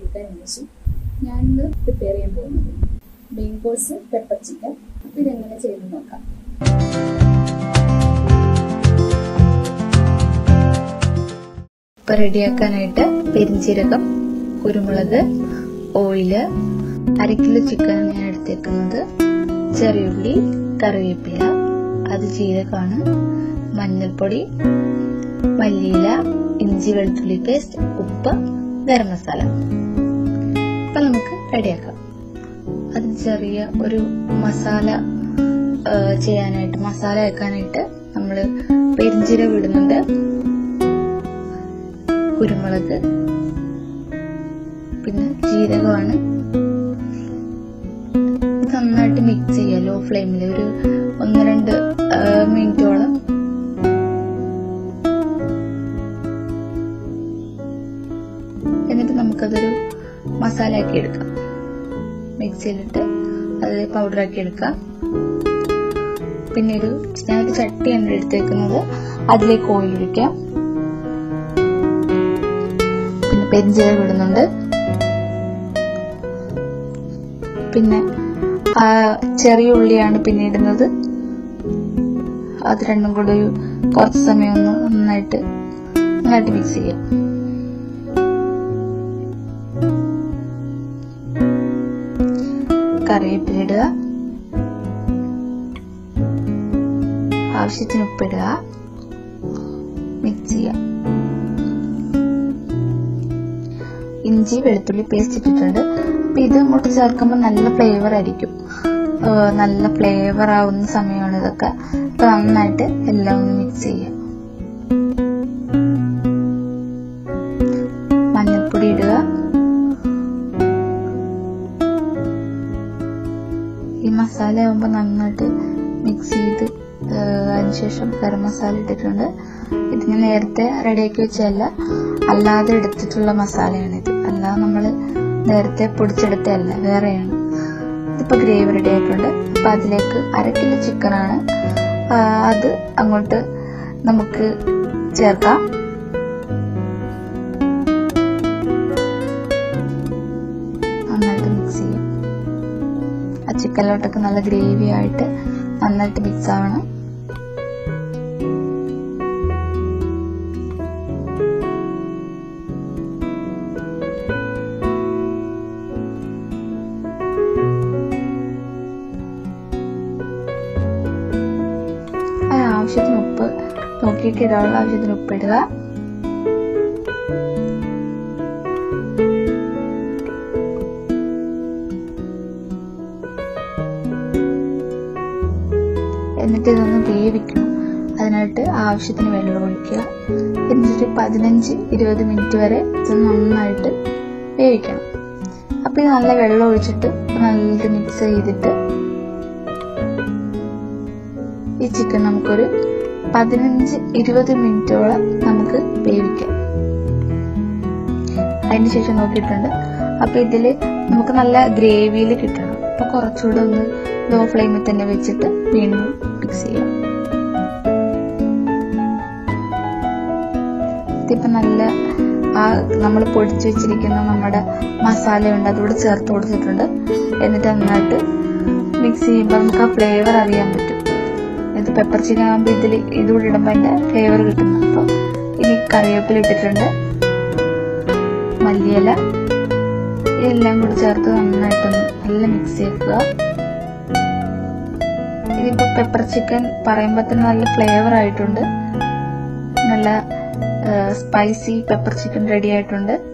എടുത്തതിന് ശേഷം ഞാനിന്ന് പ്രിപ്പയർ ചെയ്യാൻ പോകുന്നത് മെയിൻ കോഴ്സ് പെപ്പർ ചിക്കൻ അപ്പോൾ ഇതെങ്ങനെ ചെയ്ത് നോക്കാം ഇപ്പൊ റെഡിയാക്കാനായിട്ട് പെരിഞ്ചീരകം കുരുമുളക് ഓയില് അര കിലോ ചിക്കൻ ഞാൻ എടുത്തേക്കുന്നത് ചെറിയുള്ളി കറിവേപ്പില അത് ജീരകമാണ് മഞ്ഞൾപ്പൊടി മല്ലിയില ഇഞ്ചി വെളുത്തുള്ളി പേസ്റ്റ് ഉപ്പ് ഗരം മസാല അപ്പൊ നമുക്ക് റെഡിയാക്കാം അതിന് ചെറിയ ഒരു മസാല ആ, ചെയ്യാനായിട്ട് മസാല വെക്കാനായിട്ട് നമ്മള് പെരിഞ്ചീരകം ഇടുന്നുണ്ട് കുരുമുളക് പിന്നെ ജീരകമാണ് ഇത് നന്നായിട്ട് മിക്സ് ചെയ്യുക ലോ ഫ്ലെയിമിൽ ഒരു ഒന്ന് രണ്ട് ആ, മിനിറ്റോളം എന്നിട്ട് നമുക്കതൊരു മസാല ആക്കി എടുക്കാം മിക്സിയിലിട്ട് അത് പൗഡർ ആക്കി എടുക്കാം പിന്നെ ഒരു ഞാനൊരു ചട്ടിയാണ് എടുത്തേക്കുന്നത് അതിലേക്ക് ഓയിൽ ഒഴിക്കാം പിന്നെ പെരിഞ്ചീരകം ഇടുന്നുണ്ട് പിന്നെ ആ ചെറിയ ഉള്ളിയാണ് പിന്നെ ഇടുന്നത് അത് രണ്ടും കൂടെ ഒരു കുറച്ച് സമയം ഒന്ന് നന്നായിട്ട് നന്നായിട്ട് മിക്സ് ചെയ്യാം കറിവേപ്പില ഇടുക ആവശ്യത്തിന് ഉപ്പിടുക മിക്സ് ചെയ്യാം ഇഞ്ചി വെളുത്തുള്ളി പേസ്റ്റ് ഇട്ടിട്ടുണ്ട് അപ്പൊ ഇത് അങ്ങോട്ട് ചേർക്കുമ്പോൾ നല്ല ഫ്ലേവർ ആയിരിക്കും ആ, നല്ല ഫ്ലേവർ ആവുന്ന സമയമാണ് ഇതൊക്കെ അപ്പൊ നന്നായിട്ട് എല്ലാം ഒന്ന് മിക്സ് ചെയ്യാം മഞ്ഞൾപ്പൊടി ഇടുക ഈ മസാല ആവുമ്പോൾ നന്നായിട്ട് മിക്സ് ചെയ്ത് ആ, അതിനുശേഷം ഗരം മസാല ഇട്ടിട്ടുണ്ട് ഇത് ഞാൻ നേരത്തെ റെഡിയാക്കി വെച്ചതല്ല അല്ലാതെ എടുത്തിട്ടുള്ള മസാലയാണിത് അല്ലാതെ നമ്മൾ നേരത്തെ പൊടിച്ചെടുത്തതല്ല വേറെയാണ് ഇതിപ്പോ ഗ്രേവി റെഡി ആയിട്ടുണ്ട് അപ്പൊ അതിലേക്ക് അര കിലോ ചിക്കനാണ് അത് അങ്ങോട്ട് നമുക്ക് ചേർക്കാം നന്നായിട്ട് മിക്സ് ചെയ്യാം ആ ചിക്കനിലോട്ടൊക്കെ നല്ല ഗ്രേവി ആയിട്ട് നന്നായിട്ട് മിക്സ് ആവണം ആ ആവശ്യത്തിന് ഉപ്പ് നോക്കിയിട്ട് ഇടാനുള്ള ആവശ്യത്തിന് ഉപ്പ് ഇടുക എന്നിട്ട് ഇതൊന്ന് വേവിക്കണം അതിനായിട്ട് ആവശ്യത്തിന് വെള്ളം ഒഴിക്കുക എന്നിട്ട് പതിനഞ്ച് ഇരുപത് മിനിറ്റ് വരെ ഇത് നന്നായിട്ട് വേവിക്കണം അപ്പൊ ഇത് നല്ല വെള്ളം ഒഴിച്ചിട്ട് നന്നായിട്ട് മിക്സ് ചെയ്തിട്ട് ഈ ചിക്കൻ നമുക്കൊരു പതിനഞ്ച് ഇരുപത് മിനിറ്റോളം നമുക്ക് വേവിക്കാം അതിന് ശേഷം നോക്കിയിട്ടുണ്ട് അപ്പൊ ഇതില് നമുക്ക് നല്ല ഗ്രേവിയിൽ കിട്ടണം അപ്പൊ കുറച്ചുകൂടെ ഒന്ന് ലോ ഫ്ലെയിമിൽ തന്നെ വെച്ചിട്ട് വീണ്ടും മിക്സ് ചെയ്യാം ഇതിപ്പോ നല്ല ആ നമ്മൾ പൊടിച്ചു വെച്ചിരിക്കുന്ന നമ്മുടെ മസാല ഉണ്ട് അതുകൂടെ ചേർത്ത് കൊടുത്തിട്ടുണ്ട് എന്നിട്ട് നന്നായിട്ട് മിക്സ് ചെയ്യുമ്പോൾ നമുക്ക് ആ ഫ്ലേവർ അറിയാൻ പറ്റും ഇത് പെപ്പർ ചിക്കൻ ആകുമ്പോൾ ഇതിൽ ഇതുകൂടി ഇടുമ്പോൾ അതിന്റെ ഫ്ലേവർ കിട്ടുന്നു അപ്പോൾ ഇനി കറിവേപ്പില ഇട്ടിട്ടുണ്ട് മല്ലിയില ഇതെല്ലാം കൂടി ചേർത്ത് നന്നായിട്ടൊന്ന് നല്ല മിക്സ് ചെയ്യുക ഇതിപ്പോ പെപ്പർ ചിക്കൻ പറയുമ്പോൾ തന്നെ നല്ല ഫ്ലേവർ ആയിട്ടുണ്ട് നല്ല സ്പൈസി പെപ്പർ ചിക്കൻ റെഡി ആയിട്ടുണ്ട്